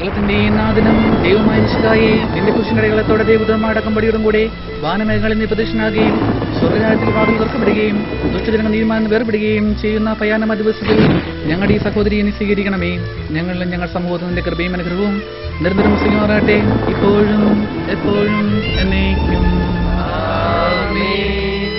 സകലത്തിന്റെയും നാഥനും ദൈവമായ നിഷ്ഠായെ നിന്റെ കുശിനടകളത്തോടെ ദൈവതമായ അടക്കമ്പടിയോടും കൂടെ വാനമേഖലയിൽ നീ പ്രദക്ഷിണാകുകയും സ്വർഗരാജ്യത്തിൽ വാതിൽ തുറക്കപ്പെടുകയും ദുഷ്ടജനങ്ങൾ തീരുമാനം വേർപെടുകയും ചെയ്യുന്ന ഭയാനമ ദിവസത്തിൽ ഞങ്ങളുടെ ഈ സഹോദരിയെ നീ സ്വീകരിക്കണമേ ഞങ്ങളിലും ഞങ്ങൾ സമൂഹത്തിന്റെ കൃപയും അനുഗ്രഹവും നിരന്തരം സ്വീകാറാട്ടെ ഇപ്പോഴും എപ്പോഴും എന്നേക്കും ആമേൻ.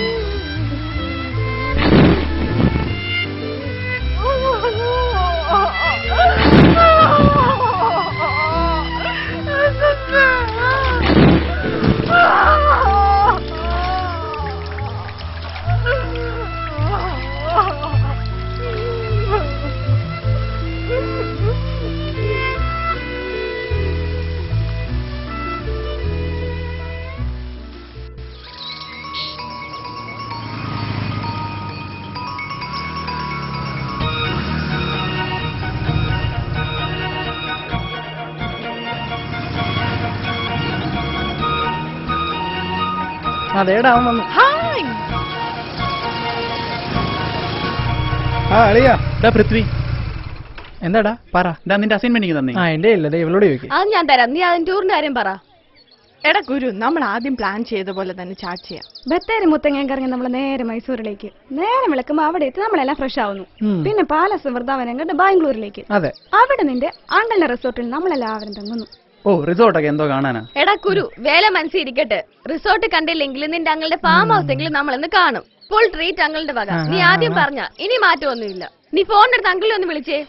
അതേടാ അവൻ വന്നു ഹായ് ആ അളിയാ ഡാ പൃഥ്വി എന്താടാ പറ ഡാ നിന്റെ അസൈൻമെന്റ് തന്നെ ആ എന്റെ ഇല്ല ദേ ഇവളോട് ചോദിക്കും അത് ഞാൻ തരാം നീ അതിന് ടൂറിന്റെ കാര്യം പറ എടാ ഗുരു നമ്മൾ ആദ്യം പ്ലാൻ ചെയ്ത പോലെ തന്നെ ചാറ്റ് ചെയ്യാം ബത്തേരി മുത്തങ്ങ കറങ്ങി നമ്മൾ നേരെ മൈസൂരിലേക്ക് നേരെ വിളക്കുമ്പോ അവിടെ എത്തി നമ്മളെല്ലാം ഫ്രഷ് ആവുന്നു ഉം. പിന്നെ പാലസ് വൃന്ദാവനം കണ്ട് ബാംഗ്ലൂരിലേക്ക് അതെ അവിടെ നിന്റെ അങ്കിളിന്റെ റിസോർട്ടിൽ നമ്മളെല്ലാവരും തങ്ങുന്നു ഓ റിസോർട്ടൊക്കെ എന്തോ കാണാനാ എടാ കുരു വേല മനസ്സിരിക്കട്ടെ റിസോർട്ട് കണ്ടില്ലെങ്കിൽ നിന്റെ അങ്ങളുടെ ഫാം ഹൗസ് എങ്കിലും നമ്മളൊന്ന് കാണും ഫുൾ ട്രീറ്റ് അങ്ങളുടെ വക നീ ആദ്യം പറഞ്ഞ ഇനി മാറ്റമൊന്നുമില്ല നീ ഫോണിനെടുത്ത് അങ്കിളിനെ ഒന്ന് വിളിച്ചേ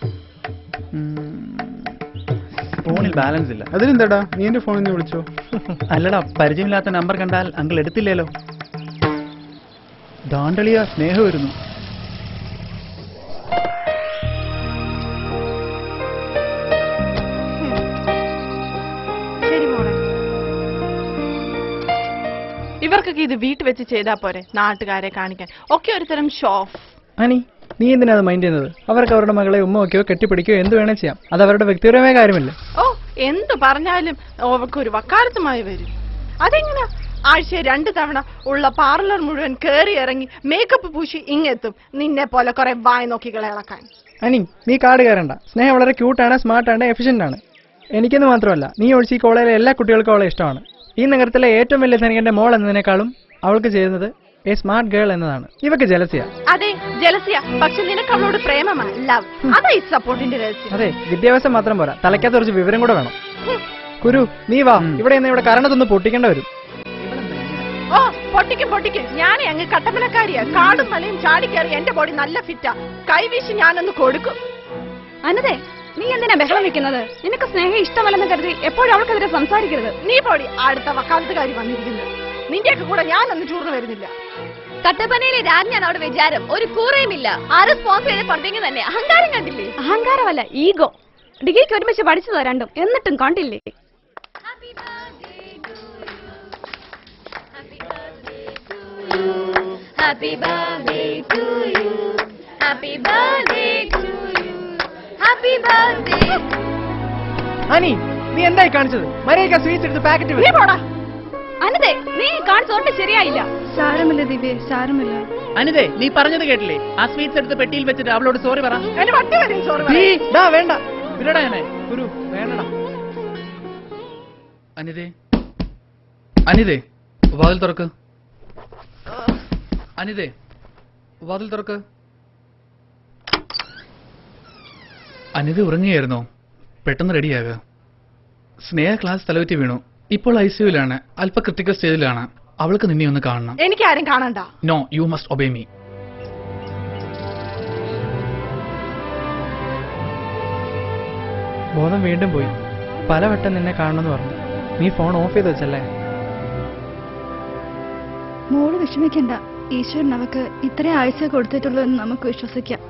ഫോണിൽ ബാലൻസ് ഇല്ല അതിനെന്താടാ നീ എന്റെ ഫോണിൽ നിന്ന് വിളിച്ചോ അല്ലടാ പരിചയമില്ലാത്ത നമ്പർ കണ്ടാൽ അങ്കിൾ എടുത്തില്ലല്ലോ ദാണ്ടളിയ സ്നേഹം വരുന്നു ശരി മോളെ ഇവർക്കൊക്കെ ഇത് വീട്ടിൽ വെച്ച് ചെയ്താ പോരെ നാട്ടുകാരെ കാണിക്കാൻ ഒക്കെ ഒരു തരം ഷോ ഓഫ് അനി നീ എന്തിനാ അത് മൈൻഡ് ചെയ്യുന്നത് അവർക്ക് അവരുടെ മകളെ ഉമ്മ വയ്ക്കോ കെട്ടിപ്പിടിക്കോ എന്ത് വേണേ ചെയ്യാം അത് അവരുടെ വ്യക്തിപരമായ കാര്യമല്ലേ ഓ എന്ത് പറഞ്ഞാലും അവർക്ക് ഒരു വക്കാലത്തുമായി വരും അതെങ്ങനാ ആഴ്ച രണ്ട് തവണ ഉള്ള പാർലർ മുഴുവൻ കേറി ഇറങ്ങി മേക്കപ്പ് പൂശി ഇങ്ങെത്തും നിന്നെ പോലെ കുറെ വായ നോക്കികളെ ഇളക്കാൻ അനി നീ കാട് കയറണ്ട സ്നേഹം വളരെ ക്യൂട്ടാണ് സ്മാർട്ടാണ് എഫിഷ്യന്റ് ആണ് എനിക്കെന്ന് മാത്രമല്ല നീ ഒഴിച്ച് ഈ കോളേജിലെ എല്ലാ കുട്ടികൾക്കും അവളെ ഇഷ്ടമാണ് ഈ നഗരത്തിലെ ഏറ്റവും വലിയ സൈനികന്റെ മോൾ എന്നതിനേക്കാളും അവൾക്ക് ചെയ്യുന്നത് എ സ്മാർട്ട് ഗേൾ എന്നതാണ് ഇവക്ക് ജലസിയ അതെ ജലസിയ പക്ഷെ നിനക്ക് അവളോട് പ്രേമമാ ലവ് അതാ ഈ സപ്പോർട്ടിന്റെ രഹസ്യം അതെ വിദ്യാഭ്യാസം മാത്രം പോരാ തലയ്ക്കകത്ത് കുറച്ച് വിവരം കൂടെ വേണം കുരു നീ വാ ഇവിടെ നിന്ന് ഇവിടെ കരണത്തൊന്ന് പൊട്ടിക്കേണ്ട വരും ഓ പൊട്ടിക്കും പൊട്ടിക്കും ഞാനേ അങ്ങ് കട്ടപ്പനക്കാരിയാ കാടും മലയും ചാടിക്കയറി എന്റെ ബോഡി നല്ല ഫിറ്റാ കൈവീശി ഞാനൊന്ന് കൊടുക്കും അനതെ നീ എന്തിനാ ബഹളം വെക്കുന്നത് നിനക്ക് സ്നേഹം ഇഷ്ടമല്ലെന്ന് കരുതി എപ്പോഴും അവൾക്കെതിരെ സംസാരിക്കരുത് നീ പോടി അടുത്ത വക്കാലത്തുകാരി വന്നിരിക്കുന്നു നിന്റെയൊക്കെ കൂടെ ഞാനൊന്ന് ചൂർന്നു വരുന്നില്ല കട്ടപ്പനയിലെ രാജ്ഞാണ് അവിടെ വിചാരം ഒരു കൂറയുമില്ല ആരും സ്പോൺസർ ചെയ്ത ഫണ്ടിങ് തന്നെ അഹങ്കാരം കണ്ടില്ലേ അഹങ്കാരമല്ല ഈഗോ ഡിഗ്രിക്ക് ഒരുമിച്ച് പഠിച്ചതാ രണ്ടും എന്നിട്ടും കണ്ടില്ലേ happy birthday to you happy birthday to you happy birthday Ani നീ എന്തായി കാണിച്ചത് മര്യാദ സ്വീറ്റ്സ് എടുത്ത് പാക്കറ്റ് നീ പോടാ അനതെ നീ കാണിച്ചോണ്ട് ശരിയായില്ല സാരമില്ല ദിവ്യ സാരമില്ല അനിതേ നീ പറഞ്ഞത് കേട്ടില്ലേ ആ സ്വീറ്റ്സ് എടുത്ത് പെട്ടിയിൽ വെച്ചിട്ട് അവളോട് സോറി പറ എന്റെ വട്ടി വരും സോറി നീ ഡാ വേണ്ട വിടടാ എന്നെ കുരു വേണ്ടടാ അനിതേ അനിതേ വാതിൽ തുറക്ക് അനിതേ വാതിൽ തുറക്ക് അനിത ഉറങ്ങിയായിരുന്നോ പെട്ടെന്ന് റെഡിയാകുക സ്നേഹ ക്ലാസ് തലവറ്റി വീണു ഇപ്പോൾ ഐ സിയുലാണ് അല്പ ക്രിട്ടിക്കൽ സ്റ്റേജിലാണ് അവൾക്ക് നിന്നെ ഒന്ന് കാണണം എനിക്ക് ആരും കാണണ്ട no you must obey me ബോധം വീണ്ടും പോയി പലവട്ടം നിന്നെ കാണണമെന്ന് പറഞ്ഞു നീ ഫോൺ ഓഫ് ചെയ്ത് വെച്ചല്ലേ മോള് വിഷമിക്കണ്ട ഈശ്വരൻ അവക്ക് ഇത്രയും ആയുസ് കൊടുത്തിട്ടുള്ളൂ എന്ന് നമുക്ക് വിശ്വസിക്കാം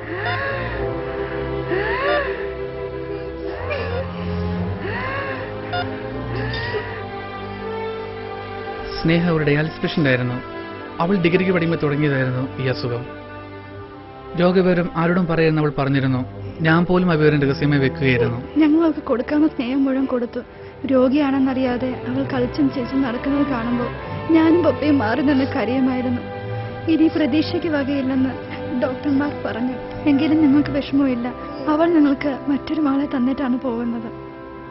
സ്നേഹ ഒരു ഡയാലിസിസ് പേഷ്യന്റ് ആയിരുന്നു അവൾ ഡിഗ്രിക്ക് പഠിക്കുമ്പോൾ തുടങ്ങിയതായിരുന്നു ഈ അസുഖം രോഗവിവരം ആരോടും പറയുന്ന അവൾ പറഞ്ഞിരുന്നു ഞാൻ പോലും ആ വിവരം രഹസ്യമായി വെക്കുകയായിരുന്നു ഞങ്ങൾ അവൾക്ക് കൊടുക്കാവുന്ന സ്നേഹം മുഴുവൻ കൊടുത്തു രോഗിയാണെന്നറിയാതെ അവൾ കളിച്ചും ചിരിച്ചും നടക്കുന്നത് കാണുമ്പോൾ ഞാനും പപ്പയും മാറി നിന്ന് കരയുമായിരുന്നു ഇനി പ്രതീക്ഷയ്ക്ക് വകയില്ലെന്ന് ഡോക്ടർമാർ പറഞ്ഞു എങ്കിലും ഞങ്ങൾക്ക് വിഷമമില്ല അവൾ ഞങ്ങൾക്ക് മറ്റൊരു മകളെ തന്നിട്ടാണ് പോകുന്നത്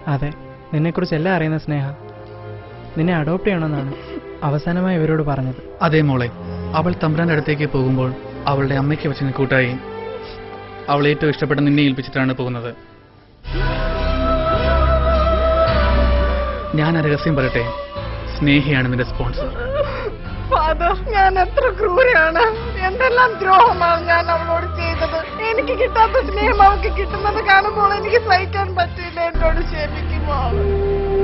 അതെ നിന്നെക്കുറിച്ച് എല്ലാം അറിയുന്ന സ്നേഹ നിന്നെ അഡോപ്റ്റ് ചെയ്യണമെന്നാണ് അവസാനമായി ഇവരോട് പറഞ്ഞത് അതേ മോളെ അവൾ തമ്പ്രാന്റെ അടുത്തേക്ക് പോകുമ്പോൾ അവളുടെ അമ്മയ്ക്ക് വെച്ചിന് കൂട്ടായി അവൾ ഏറ്റവും ഇഷ്ടപ്പെട്ട നിന്നെ ഏൽപ്പിച്ചിട്ടാണ് പോകുന്നത് ഞാൻ ആ രഹസ്യം പറയട്ടെ സ്നേഹയാണ് നിന്റെ സ്പോൺസർ ഫാദർ ഞാൻ എത്ര ക്രൂരാണ് എന്തെല്ലാം ദ്രോഹമാണ് ഞാൻ അവളോട് ചെയ്തത് എനിക്ക് കിട്ടാത്ത സ്നേഹം അവൾക്ക് കിട്ടുന്നത് കാണുമ്പോൾ എനിക്ക് സഹിക്കാൻ പറ്റില്ല എന്നോട് ക്ഷമിക്കുമോ അവൾ